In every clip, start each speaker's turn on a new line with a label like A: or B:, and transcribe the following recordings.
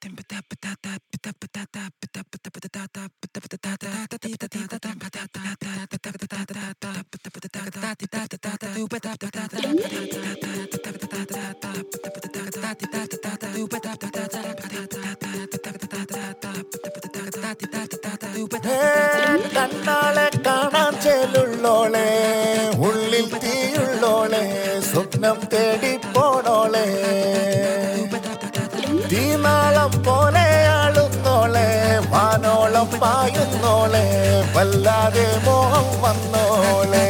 A: കണ്ണാളെ കാണാൻ ചേലുള്ളോളെ ഉള്ളിൽ തീയുള്ളോളെ സ്വപ്നം തേടി പോണോളെ തീനാളം പോലെ ആളുന്നോളെ വാനോളം പായുന്നോളെ വല്ലാതെ മോഹം വന്നോളെ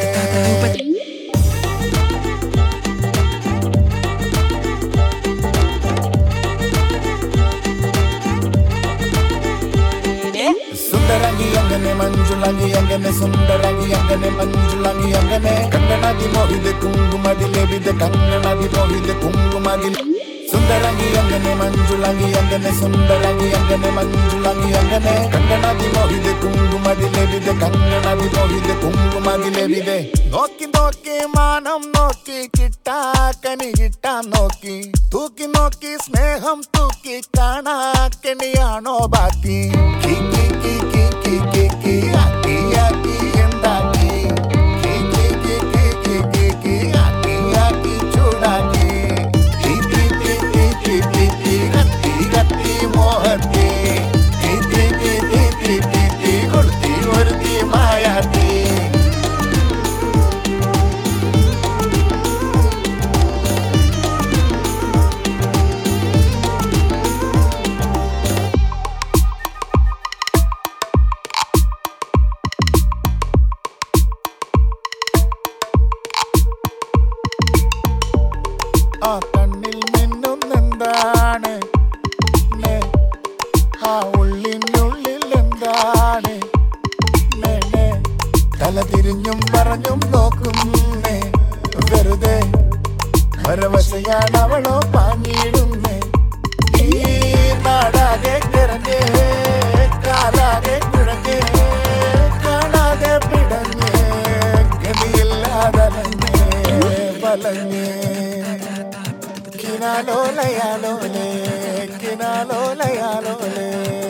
A: സുന്ദരങ്ങി അങ്ങനെ മഞ്ജുളങ്ങി അങ്ങനെ സുന്ദരങ്ങി അങ്ങനെ മഞ്ജുളങ്ങി അങ്ങനെ കണ്ണനതി മോഹിത കുങ്കുമതി ലഭിത കണ്ണനതി മോഹിത കുങ്കുമതി സുന്ദരങ്ങി അങ്ങനെ മഞ്ജുളങ്ങി അങ്ങനെ സുന്ദരങ്ങി അങ്ങനെ മഞ്ജുളങ്ങി അങ്ങനെ കണ്ണനതി മോഹിത കുങ്കുമതി ലഭിത കണ്ണനതി മോഹിത കുങ്കുമതി ലഭിത നോക്കി നോക്കി മാനം നോക്കി കിട്ടാക്കനി കിട്ടാൻ നോക്കി തൂക്കി നോക്കി സ്നേഹം തൂക്കി കാണാക്കണിയാണോ ബാക്കി കി, കി, കി, കി, കി, കി, കി, ആക്കി, ആക്കി, എന്താക്കി കി, കി, കി, കി, കി, കി, കി, ആക്കി, ആക്കി, ചൂടാക്കി കി, കി, കി, കി, കി, കി, കി, കത്തി, കത്തി, മോഹത്തി കി, കി, കി, കി, കി, കി, കി, കൊടുത്തി ഒരുത്തി മായാത്തി ആ കണ്ണിൽ മിന്നുന്നെന്താണ് നേ, ആ ഉള്ളിനുള്ളിൽ എന്താണ് നേ, നേ, തല തിരിഞ്ഞും പറഞ്ഞും നോക്കുന്നേ വെറുതെ പരവശയാണ് അവളോ പാഞ്ഞിടുന്നേ ഈ നാടാകെ കിറങ്ങേ കാലാകെ കുഴങ്ങേ കാണാതെ പിടഞ്ഞേ ഗതിയില്ലാതലഞ്ഞേ വലഞ്ഞേ കിനാലോലയാലോലേ കിനാലോലയാലോലേ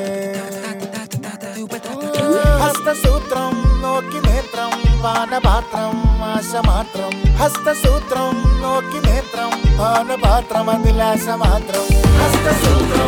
A: ഹസ്തസൂത്രം നോക്കി നേത്രം പാനപാത്രം ആശ മാത്രം ഹസ്തസൂത്രം നോക്കി നേത്രം പാനപാത്രം അതിലാശ മാത്രം ഹസ്തസൂത്രം